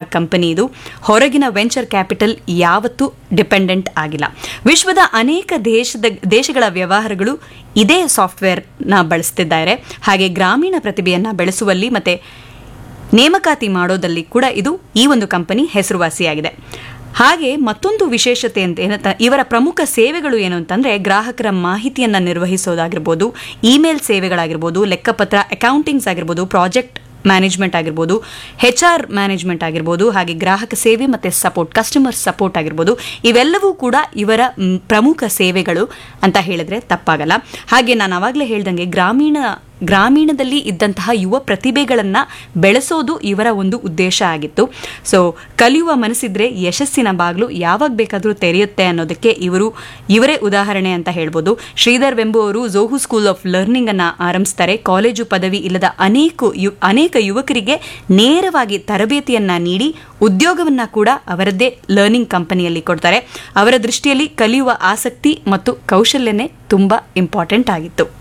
company ಇದು ಹೊರಗಿನ venture capital ಯಾವತ್ತೂ ಡಿಪೆಂಡೆಂಟ್ ಆಗಿಲ್ಲ ವಿಶ್ವದ ಅನೇಕ ದೇಶದ ದೇಶಗಳ ವ್ಯವಹಾರಗಳು ಇದೇ ಸಾಫ್ಟ್ವೇರ್ನ ಬಳಸ್ತಿದ್ದಾರೆ ಹಾಗೆ ಗ್ರಾಮೀಣ ಪ್ರತಿಭೆಯನ್ನು ಬೆಳೆಸುವಲ್ಲಿ ಮತ್ತೆ ನೇಮಕಾತಿ ಮಾಡೋದಲ್ಲಿ ಕೂಡ ಇದು ಈ ಒಂದು ಕಂಪನಿ ಹೆಸರುವಾಸಿಯಾಗಿದೆ ಹಾಗೆ ಮತ್ತೊಂದು ವಿಶೇಷತೆ ಅಂತ ಏನಂತ ಇವರ ಪ್ರಮುಖ ಸೇವೆಗಳು ಏನು ಅಂತಂದ್ರೆ ಗ್ರಾಹಕರ ಮಾಹಿತಿಯನ್ನ ನಿರ್ವಹಿಸೋದಾಗಿರ್ಬೋದು ಇಮೇಲ್ ಸೇವೆಗಳಾಗಿರ್ಬೋದು ಲೆಕ್ಕಪತ್ರ ಅಕೌಂಟಿಂಗ್ಸ್ ಆಗಿರ್ಬೋದು ಪ್ರಾಜೆಕ್ಟ್ ಮ್ಯಾನೇಜ್ಮೆಂಟ್ ಆಗಿರ್ಬೋದು ಹೆಚ್ ಆರ್ ಮ್ಯಾನೇಜ್ಮೆಂಟ್ ಆಗಿರ್ಬೋದು ಹಾಗೆ ಗ್ರಾಹಕ ಸೇವೆ ಮತ್ತು ಸಪೋರ್ಟ್ ಕಸ್ಟಮರ್ ಸಪೋರ್ಟ್ ಆಗಿರ್ಬೋದು ಇವೆಲ್ಲವೂ ಕೂಡ ಇವರ ಮ್, ಪ್ರಮುಖ ಸೇವೆಗಳು ಅಂತ ಹೇಳಿದ್ರೆ ತಪ್ಪಾಗಲ್ಲ ಹಾಗೆ ನಾನು ಆವಾಗಲೇ ಹೇಳ್ದಂಗೆ ಗ್ರಾಮೀಣ ಗ್ರಾಮೀಣದಲ್ಲಿ ಇದ್ದಂತಹ ಯುವ ಪ್ರತಿಭೆಗಳನ್ನು ಬೆಳೆಸೋದು ಇವರ ಒಂದು ಉದ್ದೇಶ ಆಗಿತ್ತು ಸೊ ಕಲಿಯುವ ಮನಸ್ಸಿದ್ರೆ ಯಶಸ್ಸಿನ ಬಾಗಿಲು ಯಾವಾಗ ಬೇಕಾದರೂ ತೆರೆಯುತ್ತೆ ಅನ್ನೋದಕ್ಕೆ ಇವರು ಇವರೇ ಉದಾಹರಣೆ ಅಂತ ಹೇಳ್ಬೋದು ಶ್ರೀಧರ್ ವೆಂಬು ಅವರು ಝೋಹು ಸ್ಕೂಲ್ ಆಫ್ ಲರ್ನಿಂಗ್ ಅನ್ನ ಆರಂಭಿಸ್ತಾರೆ ಕಾಲೇಜು ಪದವಿ ಇಲ್ಲದ ಅನೇಕ ಯು ಅನೇಕ ಯುವಕರಿಗೆ ನೇರವಾಗಿ ತರಬೇತಿಯನ್ನ ನೀಡಿ ಉದ್ಯೋಗವನ್ನ ಕೂಡ ಅವರದ್ದೇ ಲರ್ನಿಂಗ್ ಕಂಪನಿಯಲ್ಲಿ ಕೊಡ್ತಾರೆ ಅವರ ದೃಷ್ಟಿಯಲ್ಲಿ ಕಲಿಯುವ ಆಸಕ್ತಿ ಮತ್ತು ಕೌಶಲ್ಯನೇ ತುಂಬಾ ಇಂಪಾರ್ಟೆಂಟ್ ಆಗಿತ್ತು